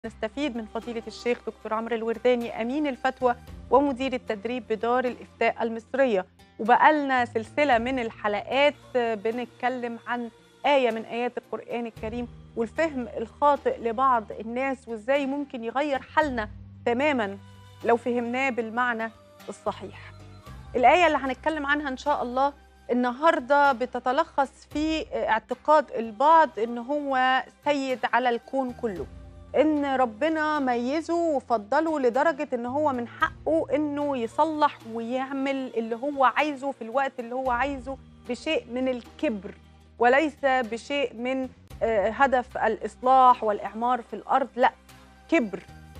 نستفيد من فضيلة الشيخ دكتور عمرو الورداني أمين الفتوى ومدير التدريب بدار الإفتاء المصرية وبقالنا سلسلة من الحلقات بنتكلم عن آية من آيات القرآن الكريم والفهم الخاطئ لبعض الناس وإزاي ممكن يغير حالنا تماما لو فهمناه بالمعنى الصحيح الآية اللي هنتكلم عنها إن شاء الله النهارده بتتلخص في اعتقاد البعض ان هو سيد على الكون كله ان ربنا ميزه وفضله لدرجه ان هو من حقه انه يصلح ويعمل اللي هو عايزه في الوقت اللي هو عايزه بشيء من الكبر وليس بشيء من هدف الاصلاح والاعمار في الارض لا كبر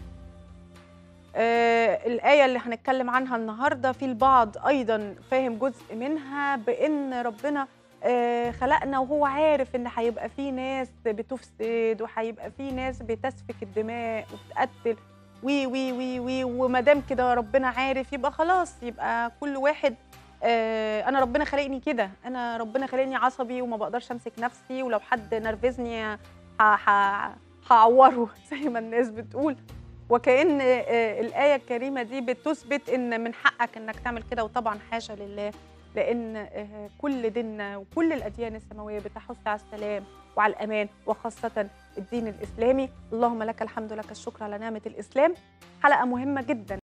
آه الآية اللي هنتكلم عنها النهاردة في البعض أيضا فاهم جزء منها بأن ربنا آه خلقنا وهو عارف أن هيبقى في ناس بتفسد وهيبقى في ناس بتسفك الدماء وبتقتل وي وي وي وي وما دام كده ربنا عارف يبقى خلاص يبقى كل واحد آه أنا ربنا خلقني كده أنا ربنا خلقني عصبي وما بقدرش أمسك نفسي ولو حد نرفزني هعوره زي ما الناس بتقول وكأن الآية الكريمة دي بتثبت إن من حقك إنك تعمل كده وطبعا حاشا لله لأن كل ديننا وكل الأديان السماوية بتحث على السلام وعلى الأمان وخاصة الدين الإسلامي اللهم لك الحمد لك الشكر على نعمة الإسلام حلقة مهمة جدا